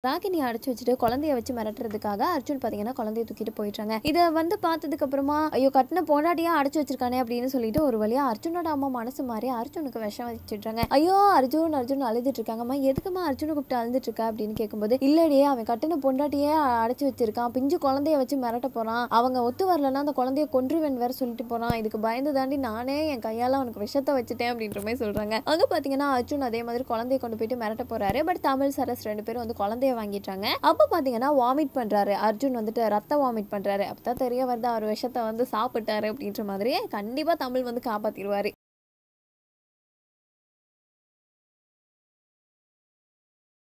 ராகினியை அடைச்சு வச்சுட்டு குழந்தைய வச்சு மிரட்டுறதுக்காக அர்ஜுன் பார்த்தீங்கன்னா குழந்தைய தூக்கிட்டு போயிட்டாங்க இதை வந்து பார்த்ததுக்கு அப்புறமா ஐயோ கட்டின பொண்டாட்டியா அடைச்சு வச்சிருக்கானே அப்படின்னு சொல்லிட்டு ஒரு வழியா அர்ஜுனோட அம்மா மனசு மாறி அர்ஜுனுக்கு விஷம் வச்சுட்டாங்க ஐயோ அர்ஜுன் அர்ஜுன் அழுதுட்டு இருக்காங்கம்மா எதுக்குமா அர்ஜுனை கூப்பிட்டு அழுதுட்டு இருக்கா அப்படின்னு கேட்கும்போது இல்லடியே அவன் கட்டின பொண்டாட்டியே அடைச்சு வச்சிருக்கான் பிஞ்சு குழந்தைய வச்சு மிரட்ட போறான் அவங்க ஒத்து வரலன்னா அந்த குழந்தைய கொன்றுவேன் வேற சொல்லிட்டு போறான் இதுக்கு பயந்து தாண்டி நானே என் கையால அவனுக்கு விஷத்தை வச்சுட்டேன் அப்படின்ற மாதிரி சொல்றாங்க அங்க பாத்தீங்கன்னா அர்ஜுன் அதே மாதிரி குழந்தைய கொண்டு போயிட்டு மிரட்ட போறாரு பட் தமிழ் சரஸ் ரெண்டு பேரும் வந்து குழந்தைய வாங்கிட்டாங்க அப்ப பாத்தீங்கன்னா வாமிட் பண்றாரு அர்ஜுன் வந்துட்டு ரத்த வாமிட் பண்றாரு அப்பதான் தெரிய வருது அவர் விஷத்தை வந்து சாப்பிட்டாரு அப்படின்ற மாதிரி கண்டிப்பா தமிழ் வந்து காப்பாத்திடுவாரு